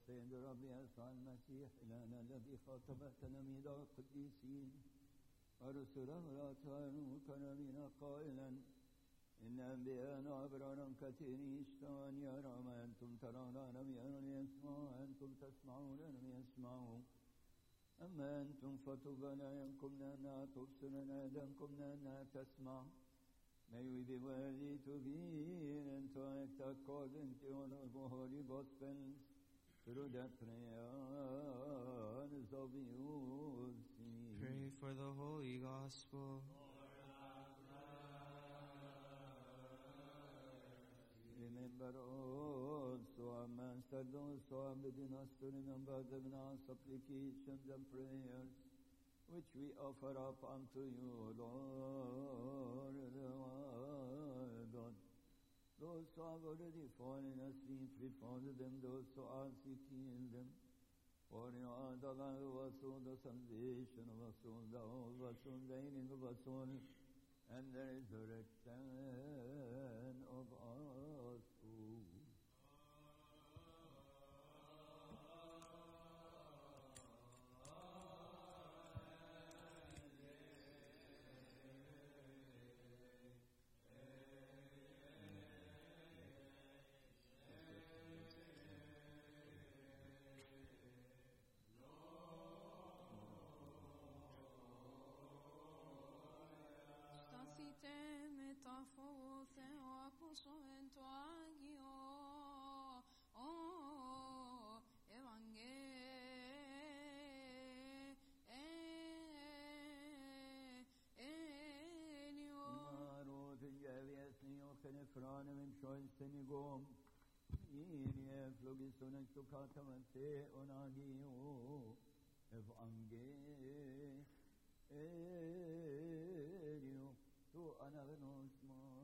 السيد الرب يسوع المسيح إلهنا الذي خاطب تلاميذ القديسين ورسله الأطهار المكرمين قائلا إن أنبياء أبرارا كثيرين اشتهوا أن يروا ما أنتم ترون لم يروا ليسمعوا أنتم تسمعون لم يسمعوا أما أنتم فطوبى لأعينكم لأنها تبصر لآذانكم لأنها تسمع May we be worthy to be and to act according to all of the holy gospels through the prayers of you. Pray for the Holy Gospel. Remember also our master, those who are within us to remember them in our supplications and prayers, which we offer up unto you, Lord our God. Those who have already fallen asleep, repose them, those who are seeking them. For you are the life of us soul, the salvation of us soul, the hope of us soul, the healing of us soul, and the resurrection of us soul. Σταθείτε με τα φόβο Θεό ακούσω εν το Άγιο ο Ευαγγέλιο. Marot jäviesni och henne franem en sjönsten igång. Inie flogiston en stokatamente och nagio evangelio. Tu anavenos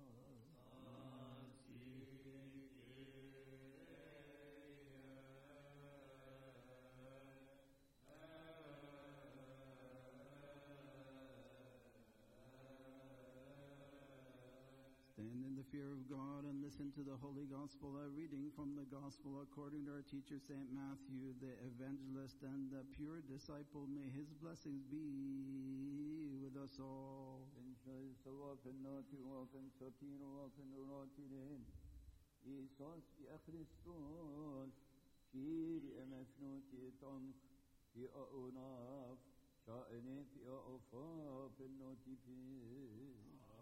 Stand in the fear of God and listen to the Holy Gospel, a reading from the Gospel according to our teacher St. Matthew, the evangelist and the pure disciple. May his blessings be with us all. En sjøl så åpen nåti åpen sotin åpen råtilen. Isos i Kristus. Kir emefnut i tomk. I ånaf. Sjøene i åfapen nåti pil.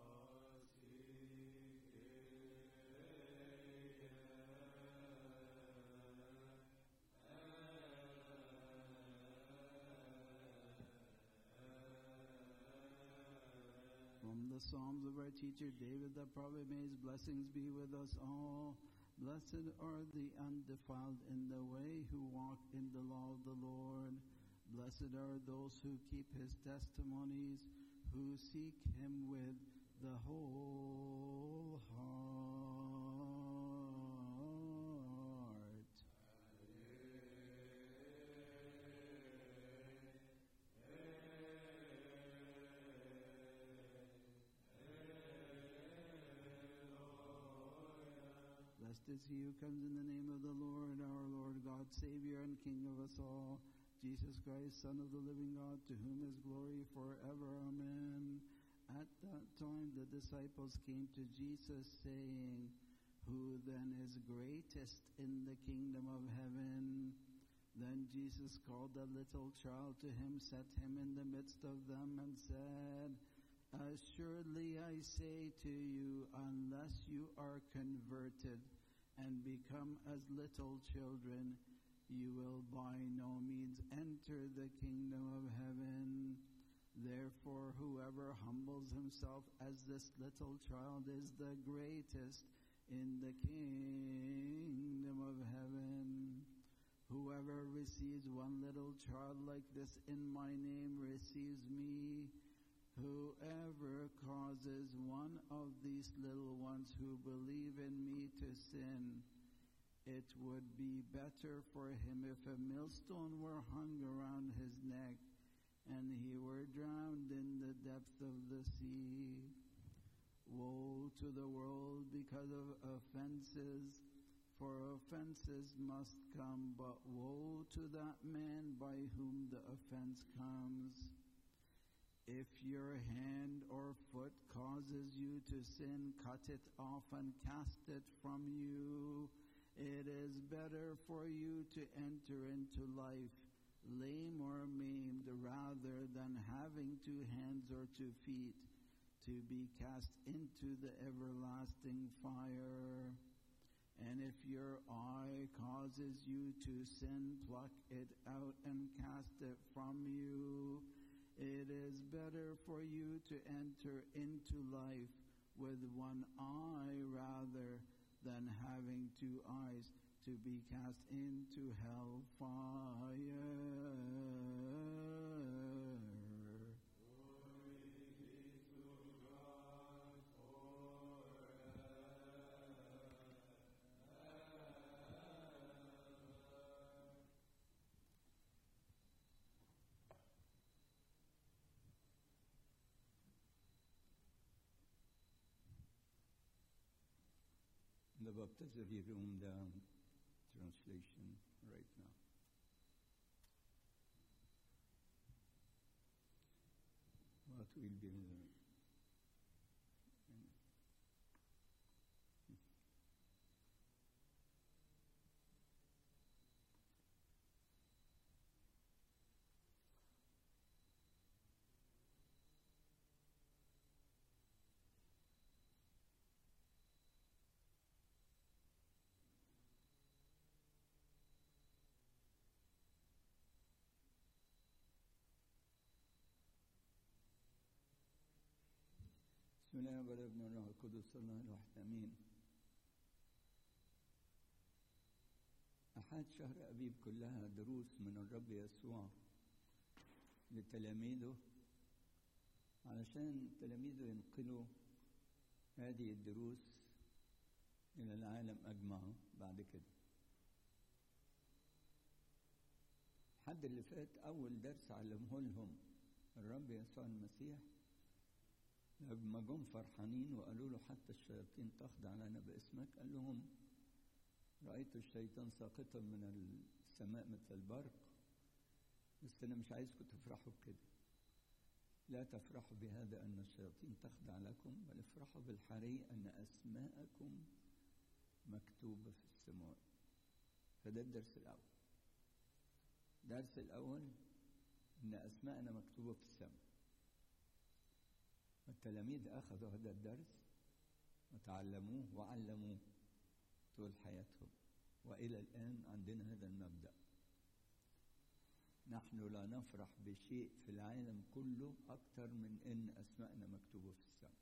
From the Psalms of our teacher David the prophet, may his blessings be with us all. Blessed are the undefiled in the way who walk in the law of the Lord. Blessed are those who keep his testimonies, who seek him with the whole heart. Blessed is he who comes in the name of the Lord, our Lord God, Savior and King of us all, Jesus Christ, Son of the living God, to whom is glory forever. Amen. At that time the disciples came to Jesus, saying, Who then is greatest in the kingdom of heaven? Then Jesus called a little child to him, set him in the midst of them, and said, Assuredly I say to you, unless you are converted and become as little children, you will by no means enter the kingdom of heaven. Therefore, whoever humbles himself as this little child is the greatest in the kingdom of heaven. Whoever receives one little child like this in my name receives me. Whoever causes one of these little ones who believe in me to sin, it would be better for him if a millstone were hung around his neck and he were drowned in the depth of the sea. Woe to the world because of offenses, For offenses must come, but woe to that man by whom the offense comes. If your hand or foot causes you to sin, cut it off and cast it from you. It is better for you to enter into life lame or maimed rather than having two hands or two feet to be cast into the everlasting fire. And if your eye causes you to sin, pluck it out and cast it from you. It is better for you to enter into life with one eye rather than having two eyes to be cast into hell fire. The baptistry room down translation right now. What will be the بسم الله والابن والروح القدس الله الواحد امين احد شهر ابيب كلها دروس من الرب يسوع لتلاميذه علشان تلاميذه ينقلوا هذه الدروس الى العالم اجمعه بعد كده الحد اللي فات اول درس علمه لهم الرب يسوع المسيح لما جم فرحانين وقالوا له حتى الشياطين تخضع لنا باسمك قال لهم رأيت الشيطان ساقطا من السماء مثل البرق بس أنا مش عايزكم تفرحوا بكده لا تفرحوا بهذا أن الشياطين تخضع لكم بل افرحوا بالحري أن أسماءكم مكتوبة في السماء فده الدرس الأول الدرس الأول أن أسماءنا مكتوبة في السماء والتلاميذ أخذوا هذا الدرس وتعلموه وعلموه طول حياتهم وإلى الآن عندنا هذا المبدأ نحن لا نفرح بشيء في العالم كله أكثر من إن أسماءنا مكتوبة في السماء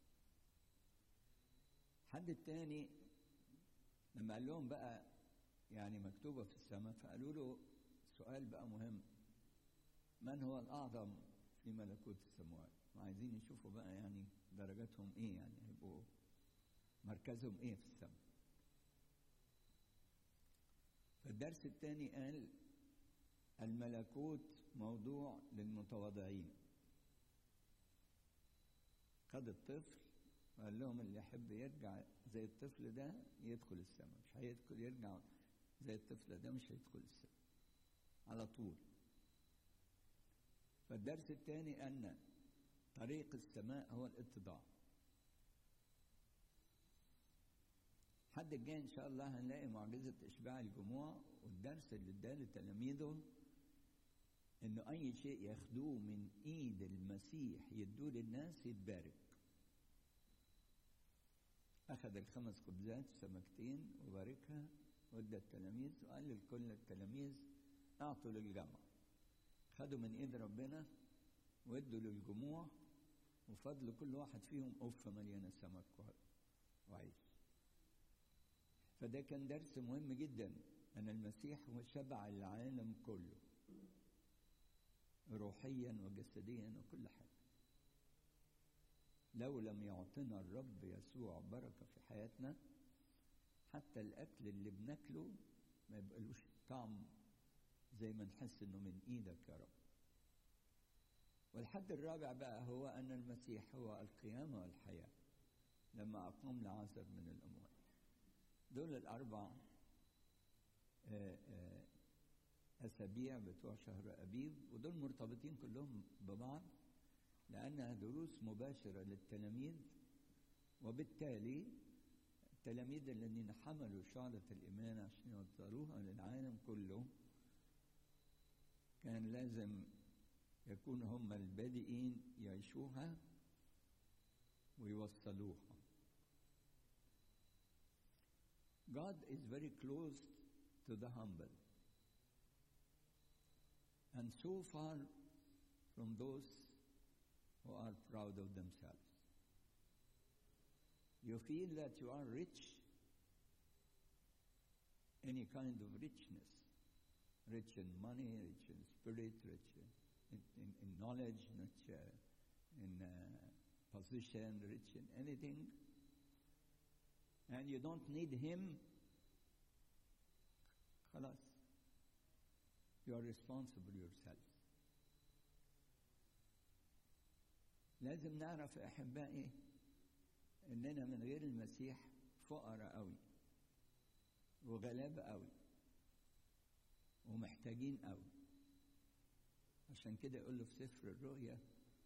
حد التاني لما قال لهم بقى يعني مكتوبة في السماء فقالوا له سؤال بقى مهم من هو الأعظم في ملكوت السماوات وعايزين يشوفوا بقى يعني درجاتهم ايه يعني هيبقوا مركزهم ايه في السماء فالدرس الثاني قال الملكوت موضوع للمتواضعين خد الطفل وقال لهم اللي يحب يرجع زي الطفل ده يدخل السماء مش هيدخل يرجع زي الطفل ده مش هيدخل السماء على طول فالدرس الثاني أن طريق السماء هو الاتضاع حد الجاي ان شاء الله هنلاقي معجزة اشباع الجموع والدرس اللي اداه لتلاميذه انه اي شيء ياخدوه من ايد المسيح يدوه للناس يتبارك اخذ الخمس خبزات سمكتين وباركها وادى التلاميذ وقال لكل التلاميذ اعطوا للجمع خدوا من ايد ربنا وادوا للجموع وفضل كل واحد فيهم قفة مليانة سمك وعيش فده كان درس مهم جدا أن المسيح هو شبع العالم كله روحيا وجسديا وكل حاجة لو لم يعطنا الرب يسوع بركة في حياتنا حتى الأكل اللي بناكله ما يبقالوش طعم زي ما نحس إنه من إيدك يا رب والحد الرابع بقى هو أن المسيح هو القيامة والحياة لما أقام لعازر من الأموات دول الأربع آه، آه، أسابيع بتوع شهر أبيب ودول مرتبطين كلهم ببعض لأنها دروس مباشرة للتلاميذ وبالتالي التلاميذ الذين حملوا شعلة الإيمان عشان يوصلوها للعالم كله كان لازم يكونوا هم البادئين يعيشوها ويوصلوها God is very close to the humble and so far from those who are proud of themselves. You feel that you are rich, any kind of richness, rich in money, rich in spirit, rich in, in, in knowledge, rich uh, in uh, position, rich in anything, and you don't need him, خلاص. You are responsible yourself. لازم نعرف يا احبائي اننا من غير المسيح فقراء قوي وغلابه قوي ومحتاجين قوي عشان كده يقول له في سفر الرؤيا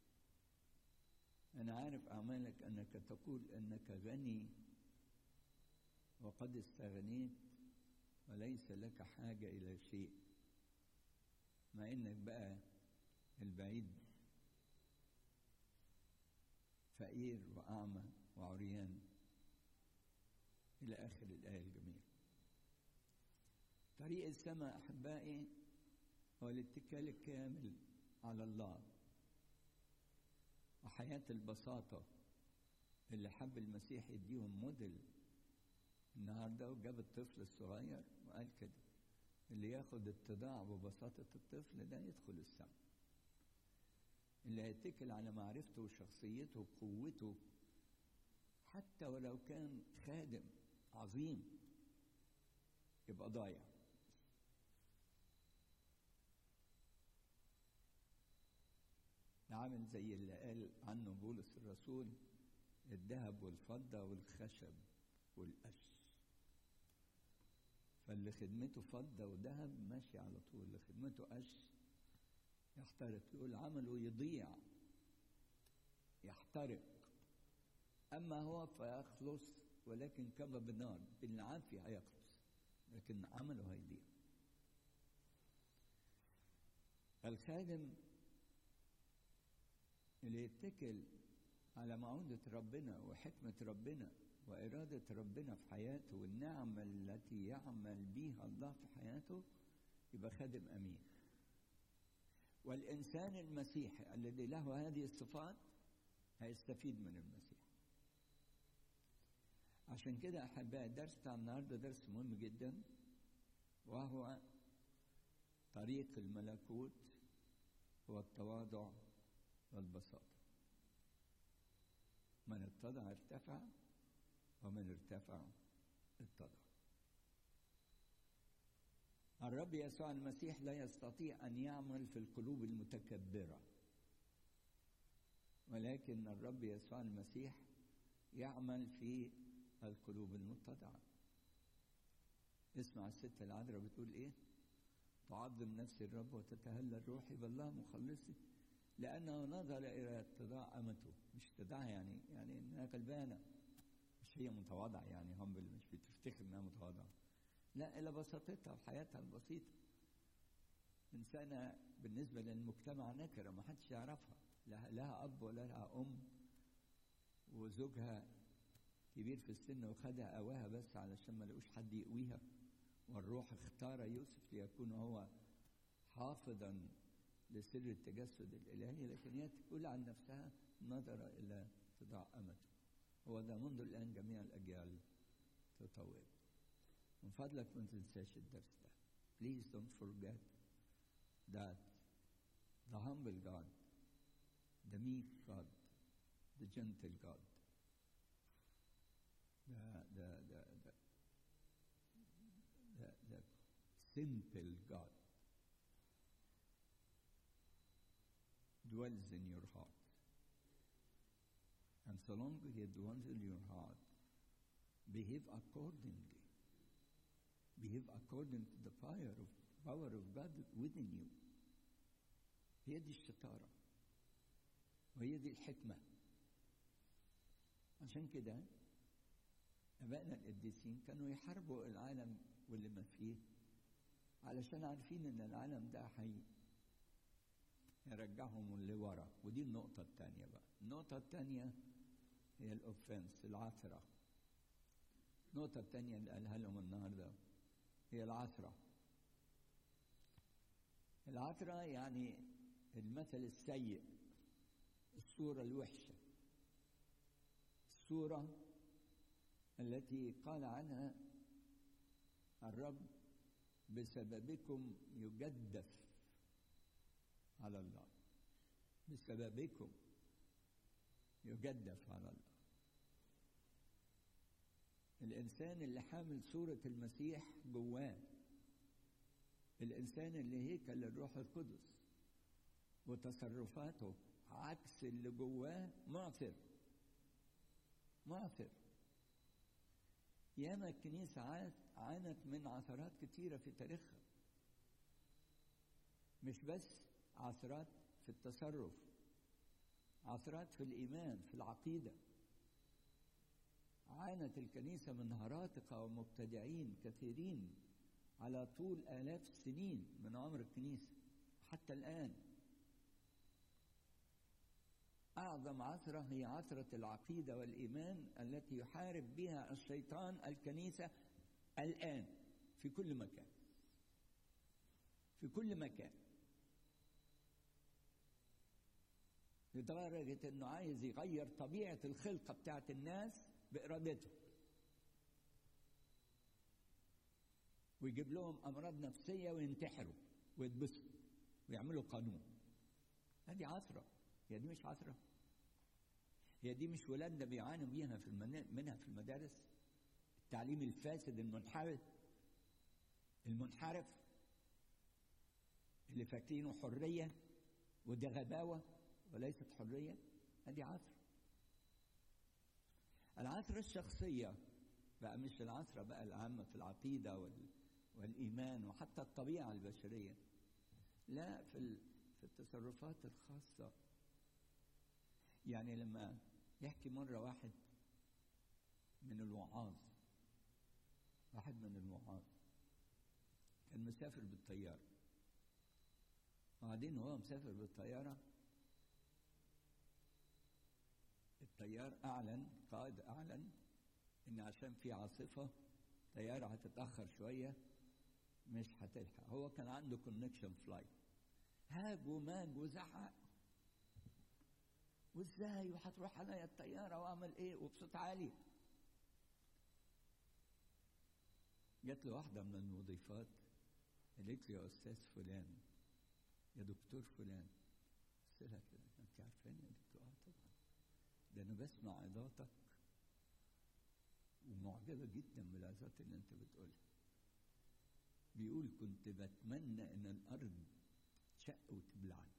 انا عارف اعمالك انك تقول انك غني وقد استغنيت وليس لك حاجه الى شيء مع انك بقى البعيد فقير وأعمى وعريان إلى آخر الآية الجميلة طريق السماء أحبائي هو الاتكال الكامل على الله وحياة البساطة اللي حب المسيح يديهم موديل النهارده وجاب الطفل الصغير وقال كده اللي ياخد اتضاع وبساطة الطفل ده يدخل السماء اللي هيتكل على معرفته وشخصيته وقوته حتى ولو كان خادم عظيم يبقى ضايع ده عامل زي اللي قال عنه بولس الرسول الذهب والفضة والخشب والقش فاللي خدمته فضة وذهب ماشي على طول اللي خدمته قش يحترق يقول عمله يضيع يحترق أما هو فيخلص ولكن كما بنار بالعافية هيخلص لكن عمله هيضيع الخادم اللي يتكل على معونة ربنا وحكمة ربنا وإرادة ربنا في حياته والنعمة التي يعمل بها الله في حياته يبقى خادم أمين والإنسان المسيحي الذي له هذه الصفات هيستفيد من المسيح عشان كده أحبائي الدرس بتاع النهارده درس مهم جدا وهو طريق الملكوت هو التواضع والبساطة من اتضع ارتفع ومن ارتفع اتضع الرب يسوع المسيح لا يستطيع أن يعمل في القلوب المتكبرة ولكن الرب يسوع المسيح يعمل في القلوب المتضعة اسمع الست العذراء بتقول ايه تعظم نفسي الرب وتتهلل روحي بالله مخلصي لأنه نظر إلى اتضاع أمته مش اتضاع يعني يعني إنها غلبانة مش هي متواضعة يعني همبل مش بتفتخر إنها متواضعة لا إلى بساطتها وحياتها البسيطة إنسانة بالنسبة للمجتمع نكرة ما حدش يعرفها لا لها أب ولا لها أم وزوجها كبير في السن وخدها قواها بس علشان ما لقوش حد يقويها والروح اختار يوسف ليكون هو حافظا لسر التجسد الإلهي لكن هي تقول عن نفسها نظر إلى اتضاع أمته هو ده منذ الآن جميع الأجيال تطور من فضلك ما تنساش الدرس ده please don't forget that the humble God the meek God the gentle God the the the the, the, the simple God dwells in your heart. And so long as He dwells in your heart, behave accordingly. behave according to the power of power of God within you هي دي الشطارة وهي دي الحكمة عشان كده أبائنا القديسين كانوا يحاربوا العالم واللي ما فيه علشان عارفين إن العالم ده حي يرجعهم لورا ودي النقطة الثانية بقى النقطة الثانية هي الأوفنس العثرة النقطة الثانية اللي قالها لهم النهاردة هي العثرة العثرة يعني المثل السيء الصورة الوحشة الصورة التي قال عنها الرب بسببكم يجدف على الله بسببكم يجدف على الله الإنسان اللي حامل صورة المسيح جواه الإنسان اللي هيكل الروح القدس وتصرفاته عكس اللي جواه معثر معثر ياما الكنيسة عانت من عثرات كتيرة في تاريخها مش بس عثرات في التصرف عثرات في الإيمان في العقيدة عانت الكنيسة من هراتقة ومبتدعين كثيرين على طول آلاف السنين من عمر الكنيسة حتى الآن أعظم عثرة هي عثرة العقيدة والإيمان التي يحارب بها الشيطان الكنيسة الآن في كل مكان في كل مكان لدرجة إنه عايز يغير طبيعة الخلقة بتاعت الناس بإرادته ويجيب لهم أمراض نفسية وينتحروا ويتبسطوا ويعملوا قانون هذه عثرة هي دي مش عثرة هي دي مش ولادنا بيعانوا بيها في المنا... منها في المدارس التعليم الفاسد المنحرف المنحرف اللي فاكرينه حرية وده غباوة وليست حرية هذه عثرة العثرة الشخصية بقى مش العثرة بقى العامة في العقيدة وال... والإيمان وحتى الطبيعة البشرية لا في ال... في التصرفات الخاصة يعني لما يحكي مرة واحد من الوعاظ واحد من الوعاظ كان مسافر بالطيارة وبعدين وهو مسافر بالطيارة الطيار أعلن قائد أعلن إن عشان في عاصفة طيارة هتتأخر شوية مش هتلحق هو كان عنده كونكشن فلايت هاج وماج وزعق وازاي وهتروح عليا الطيارة واعمل ايه وبصوت عالي جات له واحدة من المضيفات قالت لي يا أستاذ فلان يا دكتور فلان قلت لها كده أنت عارفاني يا دكتور آه طبعا ده أنا بسمع عظاتك ومعجبة جدا بالعظات اللي أنت بتقولها بيقول كنت بتمنى إن الأرض تشق وتبلعني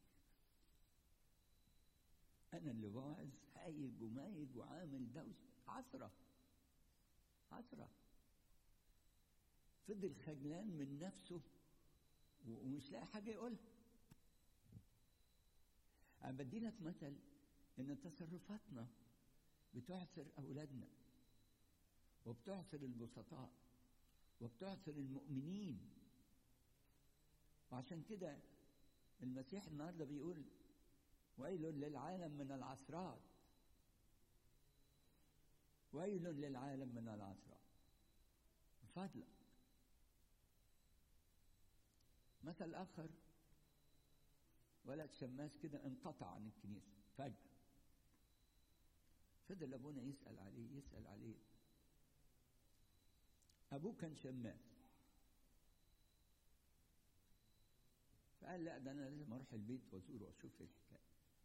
أنا اللي واعظ هايج ومايج وعامل دوس عثرة عثرة فضل خجلان من نفسه ومش لاقي حاجة يقولها أنا بدي لك مثل إن تصرفاتنا بتعثر أولادنا وبتعثر البسطاء وبتعثر المؤمنين وعشان كده المسيح النهارده بيقول ويل للعالم من العثرات ويل للعالم من العثرات من فضلك مثل آخر ولد شماس كده انقطع عن الكنيسة فجأة فضل أبونا يسأل عليه يسأل عليه أبوه كان شماس فقال لا ده أنا لازم أروح البيت وأزوره وأشوف إيه الحكاية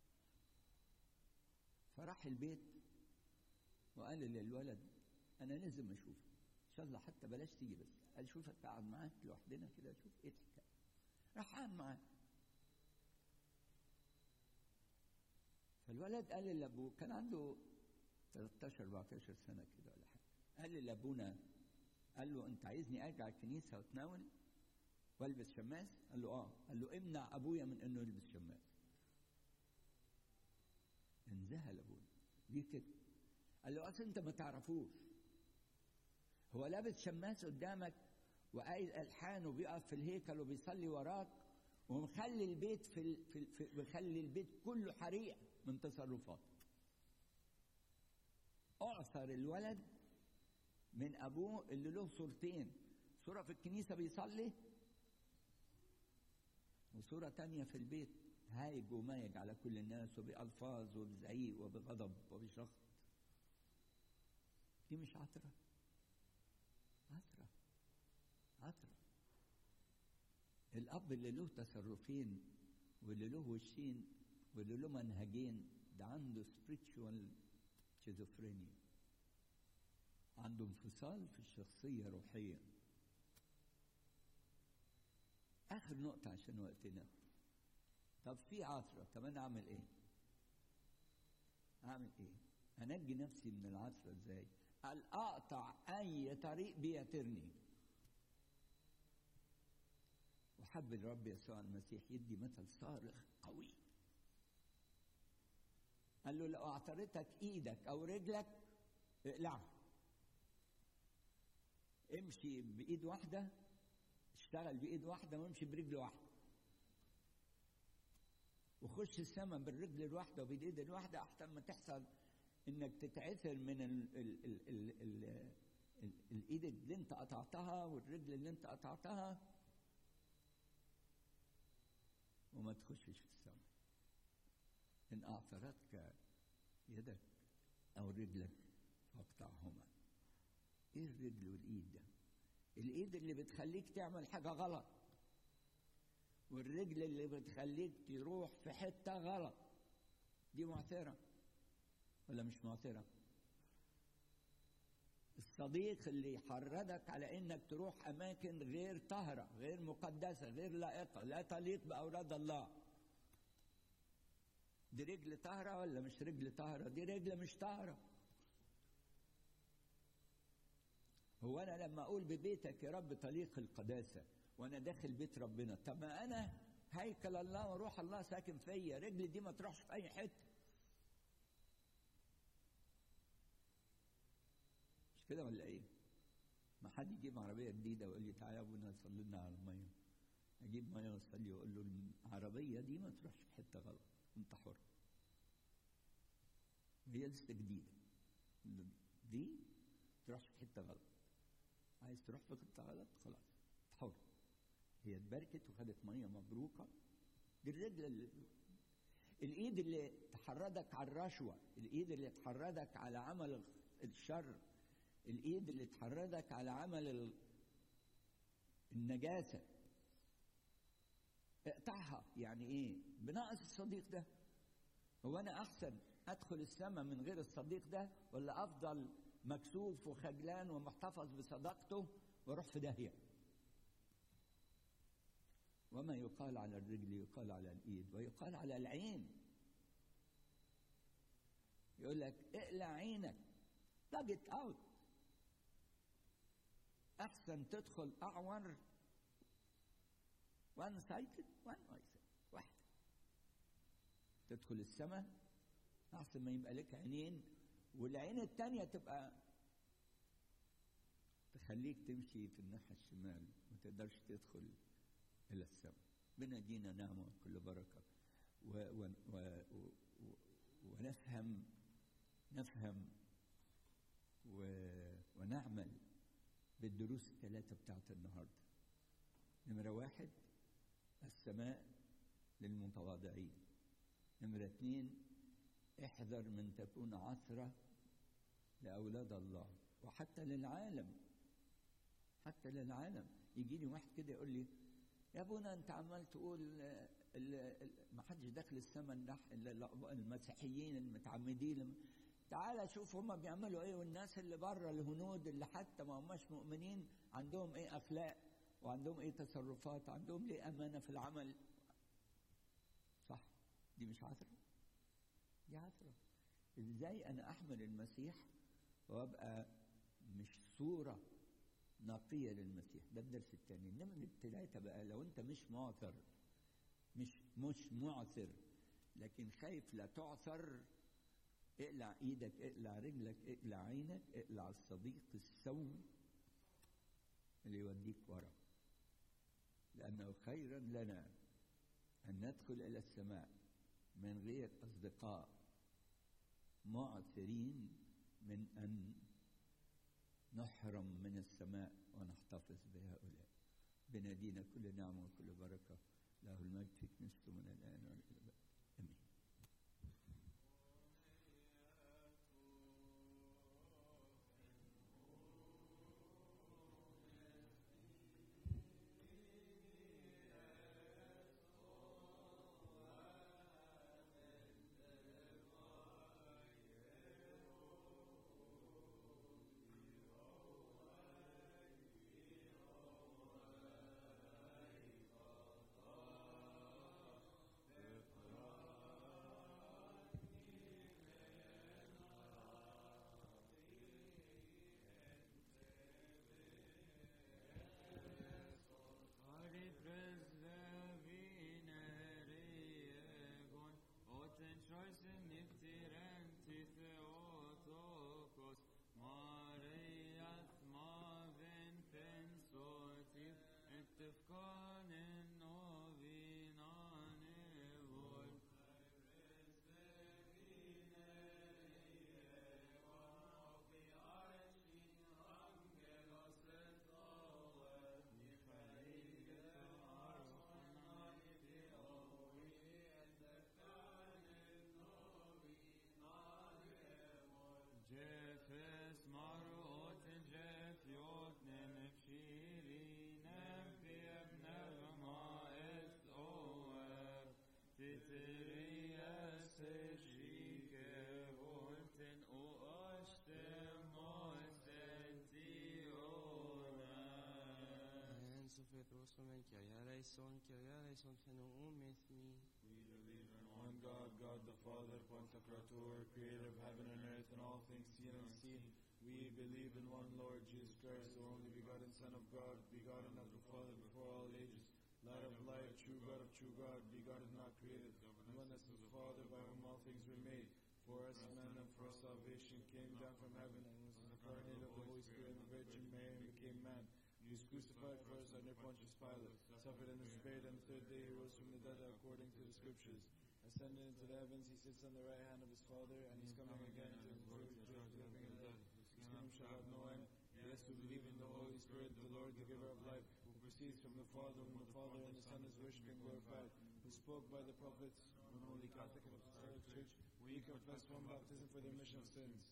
فراح البيت وقال للولد أنا لازم أشوفه إن شاء الله حتى بلاش تيجي بس قال شوفك أقعد معاك لوحدنا كده أشوف إيه الحكاية راح قعد معاه فالولد قال لأبوه كان عنده 13 14 سنة كده ولا حاجة قال لأبونا قال له انت عايزني ارجع الكنيسه واتناول والبس شماس قال له اه قال له امنع ابويا من انه يلبس شماس انذهل ابويا ليه كده قال له اصل انت ما تعرفوش هو لابس شماس قدامك وقايل الحان وبيقف في الهيكل وبيصلي وراك ومخلي البيت في, ال... في, في مخلي البيت كله حريق من تصرفاته اعثر الولد من ابوه اللي له صورتين صوره في الكنيسه بيصلي وصوره تانية في البيت هايج ومايج على كل الناس وبألفاظ وبزعيق وبغضب وبشخط دي مش عطرة عطرة عطرة الأب اللي له تصرفين واللي له وشين واللي له منهجين ده عنده spiritual schizophrenia عنده انفصال في الشخصية روحيا آخر نقطة عشان وقتنا طب في عثرة طب أنا أعمل إيه؟ أعمل إيه؟ أنجي نفسي من العثرة إزاي؟ قال أقطع أي طريق بيترني وحب الرب يسوع المسيح يدي مثل صارخ قوي قال له لو اعترتك ايدك او رجلك اقلعها امشي بايد واحده اشتغل بايد واحده وامشي برجل واحده وخش السما بالرجل الواحده وبالايد الواحده احسن ما تحصل انك تتعثر من ال ال ال ال ال ال الايد اللي انت قطعتها والرجل اللي انت قطعتها وما تخشش في السماء إن أعثرتك يدك أو رجلك فاقطعهما إيه الرجل والإيد ده؟ الإيد اللي بتخليك تعمل حاجة غلط والرجل اللي بتخليك تروح في حتة غلط دي معثرة ولا مش معثرة؟ الصديق اللي يحرضك على انك تروح اماكن غير طاهره غير مقدسه غير لائقه لا تليق باولاد الله دي رجل طاهره ولا مش رجل طاهره دي رجل مش طاهره هو انا لما اقول ببيتك يا رب طليق القداسه وانا داخل بيت ربنا طب ما انا هيكل الله وروح الله ساكن فيا رجلي دي ما تروحش في اي حته مش كده ولا ايه؟ ما حد يجيب عربيه جديده ويقول لي تعالى يا ابونا صلي لنا على الميه اجيب ميه واصلي واقول له العربيه دي ما تروحش في حته غلط انت حر هي لسه جديده دي تروحش في حته غلط عايز تروح في حته غلط خلاص حر هي اتبركت وخدت ميه مبروكه دي الرجل اللي الايد اللي تحرضك على الرشوه الايد اللي تحرضك على عمل الشر الايد اللي تحرضك على عمل النجاسه اقطعها يعني ايه بناقص الصديق ده هو انا احسن ادخل السماء من غير الصديق ده ولا افضل مكسوف وخجلان ومحتفظ بصداقته واروح في داهيه وما يقال على الرجل يقال على الايد ويقال على العين يقول لك اقلع عينك plug it out احسن تدخل اعور وان سايتد وان ايسد واحده تدخل السماء احسن ما يبقى لك عينين والعين التانية تبقى تخليك تمشي في الناحية الشمال ما تقدرش تدخل إلى السماء بنادينا نعمة وكل بركة و و و و ونفهم نفهم و ونعمل بالدروس الثلاثة بتاعت النهاردة نمرة واحد السماء للمتواضعين نمرة اثنين احذر من تكون عثرة لأولاد الله وحتى للعالم حتى للعالم يجي لي واحد كده يقول لي يا ابونا انت عمال تقول ما حدش داخل السماء المسيحيين المتعمدين تعال شوف هم بيعملوا ايه والناس اللي بره الهنود اللي حتى ما هماش مؤمنين عندهم ايه اخلاق وعندهم ايه تصرفات عندهم ليه امانه في العمل صح دي مش عثره دي عثره ازاي انا احمل المسيح وابقى مش صوره نقية للمسيح ده الدرس الثاني إنما الثلاثة بقى لو أنت مش معثر مش مش معثر لكن خايف لا تعثر اقلع ايدك اقلع رجلك اقلع عينك اقلع الصديق السوء اللي يوديك ورا لأنه خيرا لنا أن ندخل إلى السماء من غير أصدقاء معثرين من أن نحرم من السماء ونحتفظ بهؤلاء بنادينا كل نعمة وكل بركة له المجد في كنيسته من الآن وإلى الأبد آمين Ari presvevine riegon, oten choisen niftirenti theotokos, Marias maven pensotiv, et tefkanen novinane vol. Jefes maroten jef jotnem pshirinem piem nevma es oer titerias eshike volten o ashtem moesentiona En så Petrus som en Kyrie eleison, Kyrie eleison, Phenoum me. We believe in one God, God the Father, Pantocrator, creator of heaven and earth and all things seen and unseen. We believe in one Lord Jesus Christ, the only begotten Son of God, begotten of the Father before all ages, light of light, true God of true God, begotten not created, in oneness of the Father, by whom all things were made. For us men and for our salvation came down from heaven and was incarnate of the Holy Spirit and the Virgin Mary and became man. He was crucified for us under Pontius Pilate, suffered and was buried, and the third day he rose from the dead according to the Scriptures. Ascended into the heavens, he sits on the right hand of his Father, and he's coming again to his glory to judge the living and the dead. His kingdom shall have no end. Yes, we believe in the Holy Spirit, the Lord, the giver of life, who proceeds from the Father, whom the Father and the Son is worshipped and glorified, who spoke by the prophets, one holy Catholic and Apostolic Church. We confess one baptism for the remission of sins.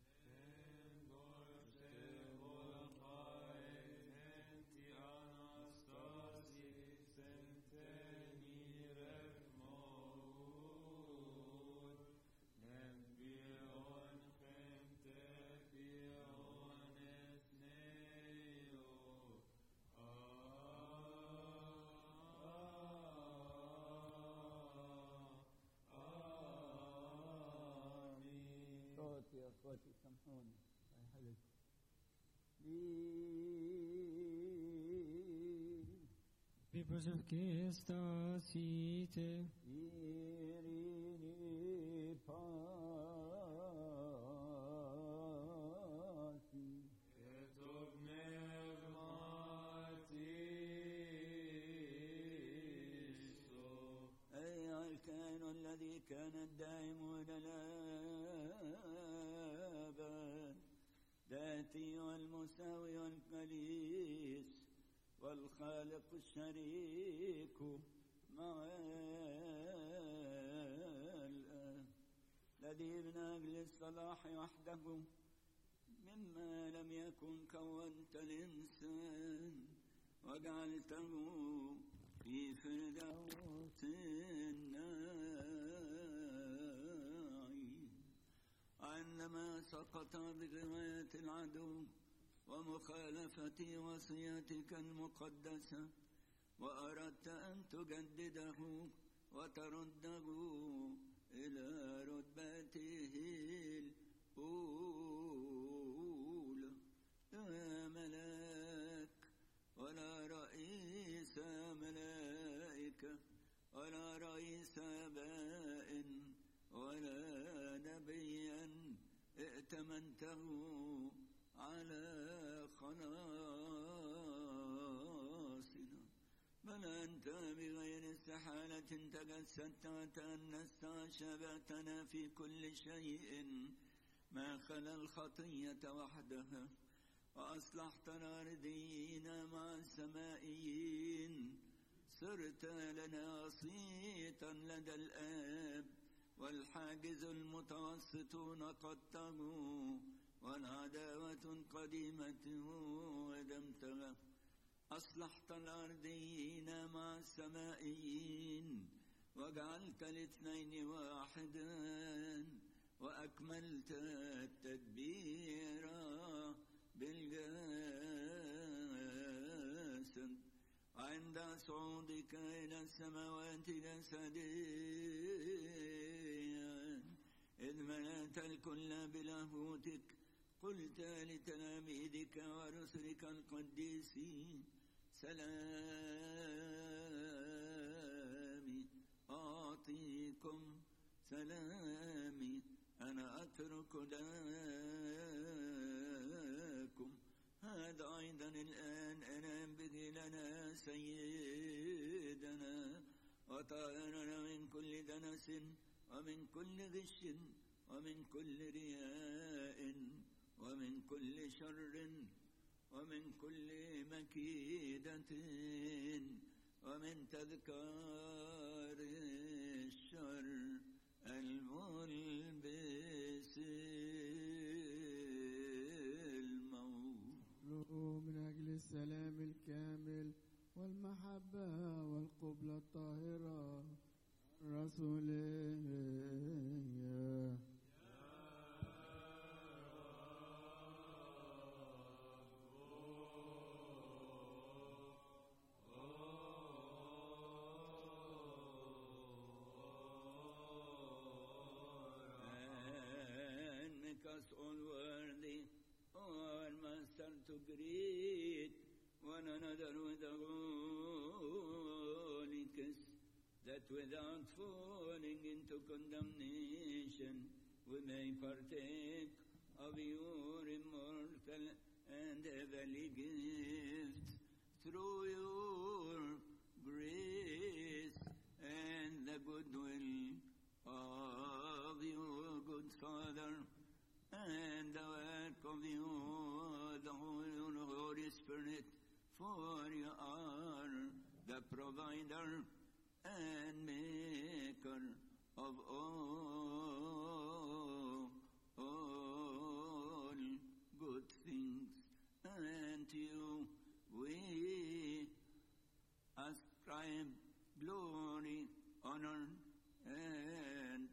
صوت يا اخواتي سامحوني الله يحلكم Peoples of Kestasite, Irini pasi أيها الكائن الذي كان الدائم إلى الأبد ذاتي والمساوي والكليس والخالق الشريك مع الآب الذي من أجل الصلاح وحده مما لم يكن كونت الإنسان وجعلته في فردوس النعيم عندما سقط برواية العدو ومخالفة وصيتك المقدسة وأردت أن تجدده وترده إلى رتبته الأولى يا ملاك رئيس آباء ولا نبيا ائتمنته على خلاصنا بل أنت بغير استحالة تجسدت وتأنست وشبعتنا في كل شيء ما خلا الخطية وحدها وأصلحت الأرضيين مع السمائيين صرت لنا وسيطا لدى الآب والحاجز المتوسط نقضته والعداوة قديمة ودمتها أصلحت الأرضيين مع السمائيين وجعلت الاثنين واحدا وأكملت التدبير بالجسد عند صعودك إلى السماوات جسديا إذ ملأت الكل بلاهوتك قلت لتلاميذك ورسلك القديسين سلامي أعطيكم سلامي أنا أترك لكم هذا أيضا الآن أنا ينبغي لنا سيدنا وطهرنا من كل دنس ومن كل غش ومن كل رياء ومن كل شر ومن كل مكيدة ومن تذكار الشر الملبس الموت من أجل السلام الكامل والمحبة والقبلة الطاهرة رسولية and make us all worthy, O our Master, to greet one another with a holy kiss, that without falling into condemnation, we may partake of your immortal and heavenly gift through your grace and the goodwill of your good Father and the work of you, the Holy Holy Spirit, for you are the provider and maker of all, all good things. And to you we ascribe glory, honor, and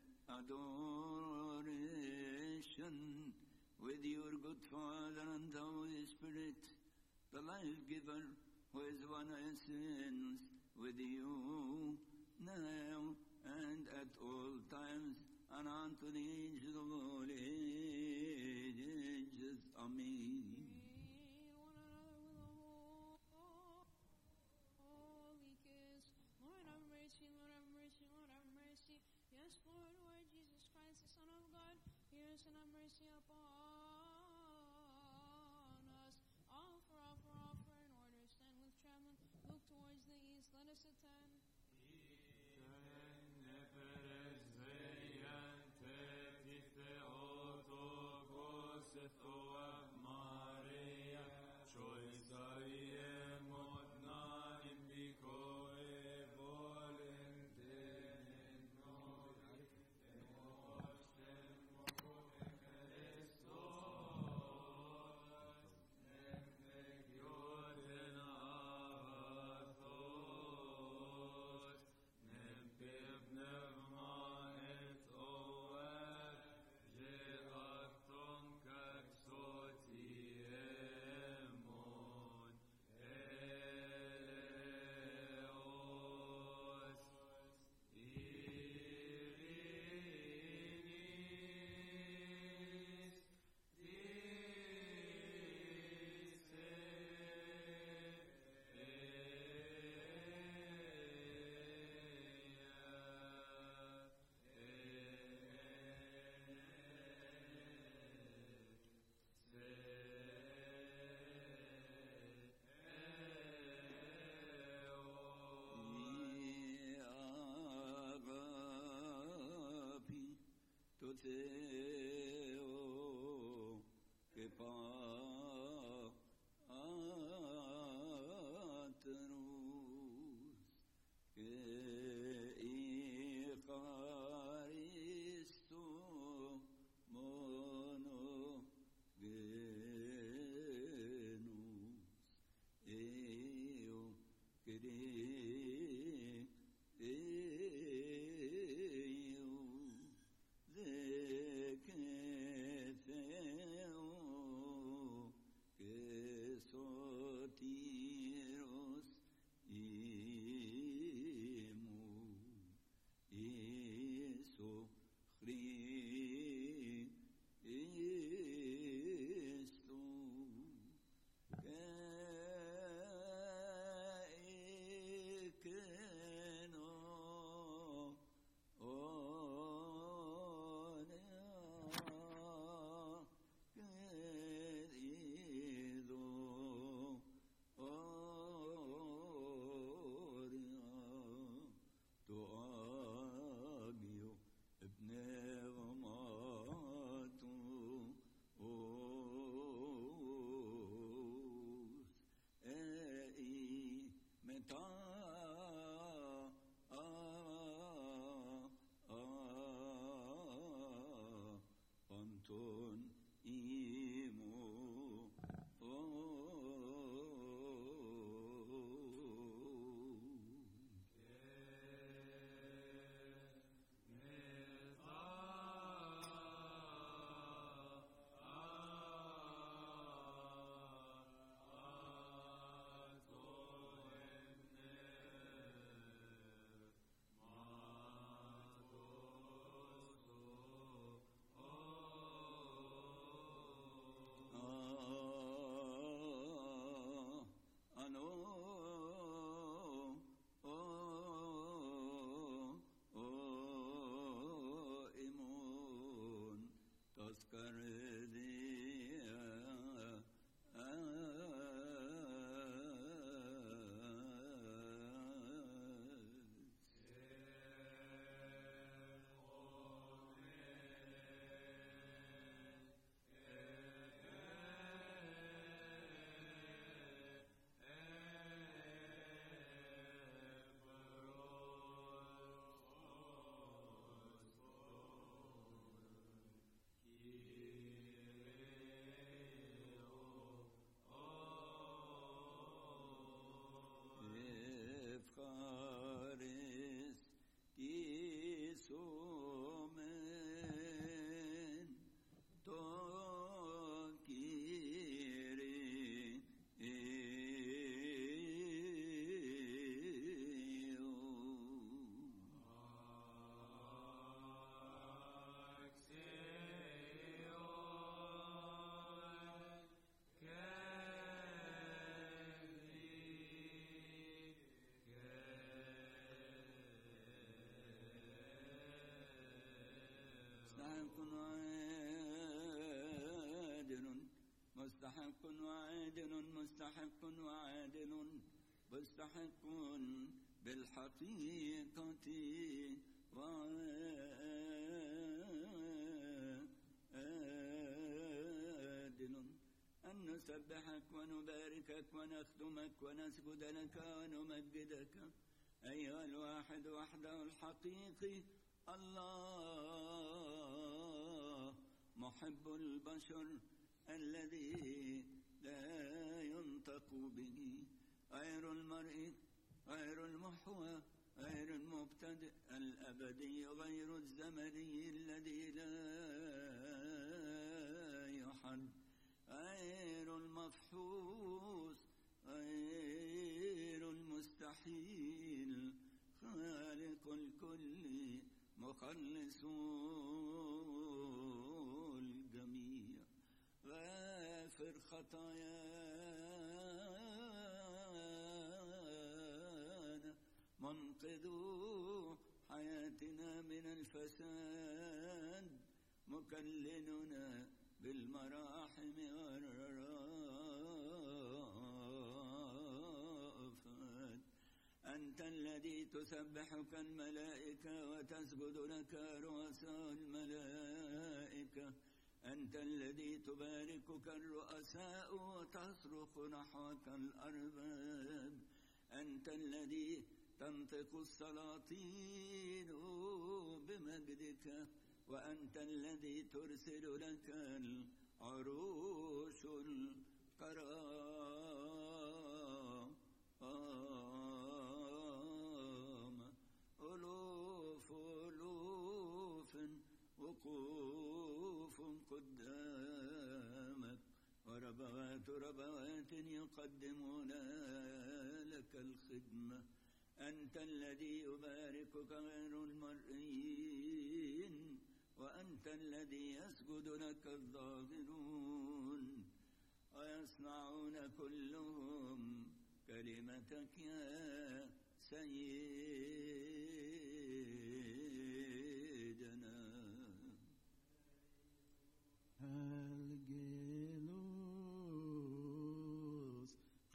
adoration with your good Father and the Holy Spirit, the life giver, who is one essence with you now and at all times and unto the ages of all ages. Amen. Holy kiss. Lord have mercy, Lord have mercy, Lord have mercy. Yes, Lord, Lord Jesus Christ, the Son of God, hear us and have mercy upon us. Offer, offer, offer in order, stand with trembling. Look towards the east, let us attend Theo que patrus que Icharisto mono genus eo quere eo de que feo que sotiros imu Iso Christo que no onea querido oria tu agio ابن غماتو اوس اي متى أنتون إيمو آه أنو إيمون تذكر ذي Efkaris Kisumen Tokiri مستحق وعادل مستحق وعادل مستحق وعادل مستحق بالحقيقة وعادل أن نسبحك ونباركك ونخدمك ونسجد لك ونمجدك أيها الواحد وحده الحقيقي الله محب البشر الذي لا ينطق به غير المرء غير المحوى غير المبتدئ الأبدي غير الزمني الذي لا يحد غير المفحوص غير المستحيل خالق الكل مخلص الجميع غافر خطايانا منقذ حياتنا من الفساد مكللنا بالمراحم والرأفات أنت الذي تسبحك الملائكة وتسجد لك رؤساء الملائكة أنت الذي تباركك الرؤساء وتصرخ نحوك الأرباب أنت الذي تنطق السلاطين بمجدك وأنت الذي ترسل لك العروش الكرامة ألوف ألوف وقوف قدامك وربوات ربوات يقدمون لك الخدمة أنت الذي يباركك غير المرئيين وأنت الذي يسجد لك الظاهرون ويصنعون كلهم كلمتك يا سيدنا Helgelos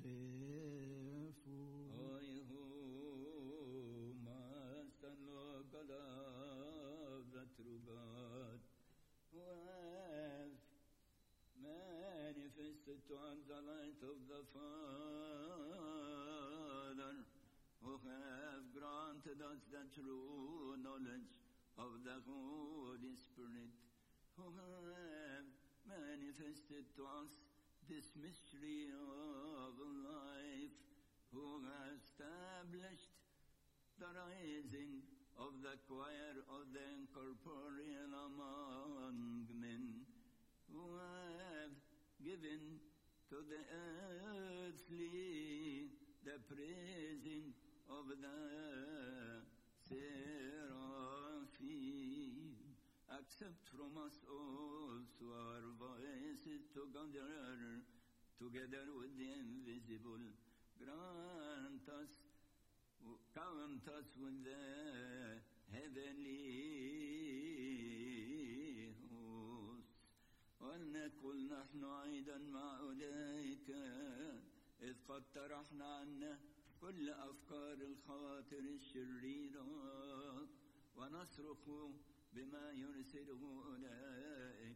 Qefo Oi ho Master Lord God of the true God, who has manifested to us the light of the Father, who have granted us the true knowledge of the Holy Spirit, who have manifested to us this mystery of life, who has established the rising of the choir of the incorporeal among men, who have given to the earthly the praising of the seraphim. Accept from us also our voices together, together with the invisible. Grant us count us with the heavenly hosts ولنقل نحن أيضا مع أولئك إذ قد طرحنا عنا كل أفكار الخواطر الشريرة ونصرخ بما يرسله أولئك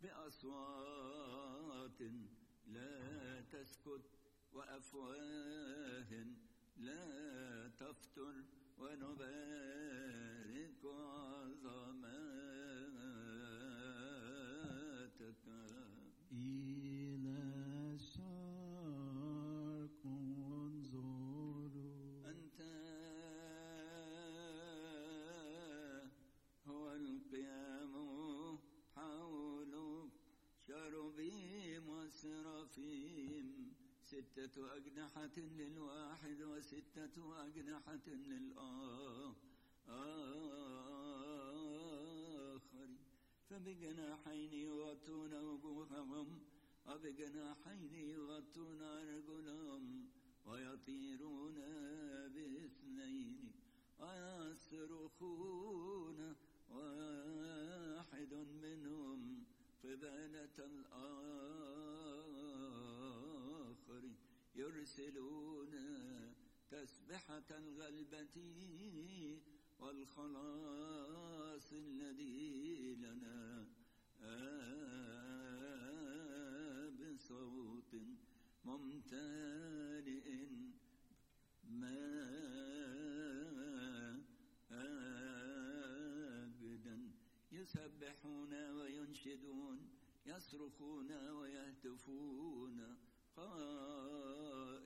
بأصوات لا تسكت وأفواه لا تفتر ونبارك عظماتك إلى الشرق انظروا أنت هو القيام حولك شربيم وسرافيم ستة أجنحة للواحد وستة أجنحة للآخر فبجناحين يغطون وجوههم وبجناحين يغطون أرجلهم ويطيرون باثنين ويصرخون واحد منهم قبالة الآخر يرسلون تسبحة الغلبة والخلاص الذي لنا آه بصوت ممتلئ ماجدا يسبحون وينشدون يصرخون ويهتفون قائلين